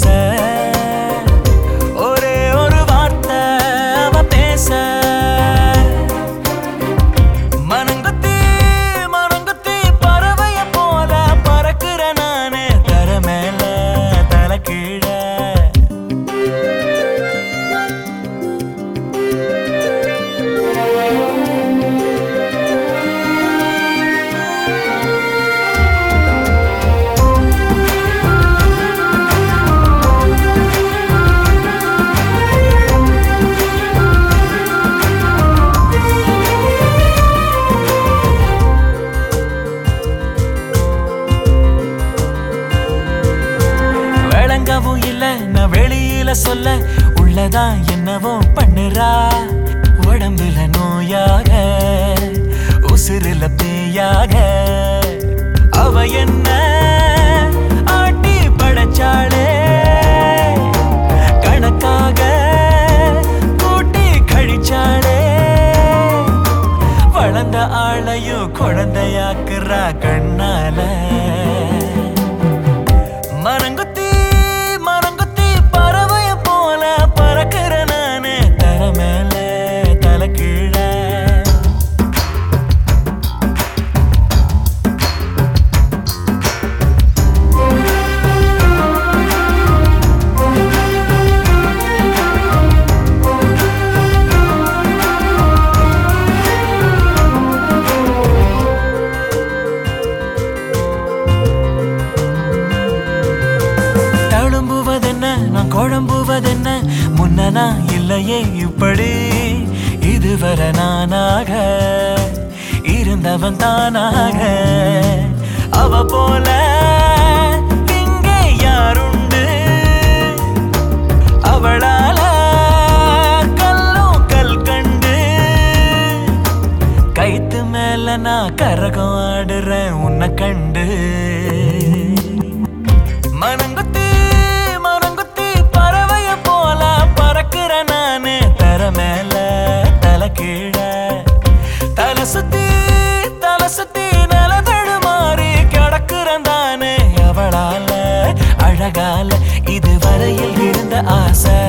ஆசை ஒரே ஒரு வார்த்தை அவ பேச மனங்குத்தி மனங்குத்தி பறவைய போல பறக்குற நானு தர மேல தலை கீழே விளங்கவும் இல்ல நான் வெளியில சொல்ல உள்ளதா என்னவோ பண்ணுறா உடம்புல நோயாக உசுருல பேயாக அவ என்ன ஆட்டி படைச்சாளே கணக்காக கூட்டி கழிச்சாளே வளர்ந்த ஆளையும் குழந்தையாக்குறா கண்ணால மரங்குத்தி மரங்குத்தி பறவைய போல பறக்கிற நானு தர மேல தலை கீழே தழும்புவதென்ன நான் குழம்புவதென்ன முன்ன நான் இல்லையே இப்படி இதுவரை நானாக இருந்தவன் தானாக அவ போல இங்கே யாருண்டு அவளால கல்லும் கல் கண்டு கைத்து மேல நான் கரகம் ஆடுறேன் உன்னை கண்டு மனங்குத்தி மனங்குத்தி பறவைய போல பறக்கிற நானு தர மேல தலை கீழே தலை சுத்தி தலை சுத்தி நில தடுமாறி கிடக்குறேன் தானே அவளால அழகால இதுவரையில் இருந்த ஆசை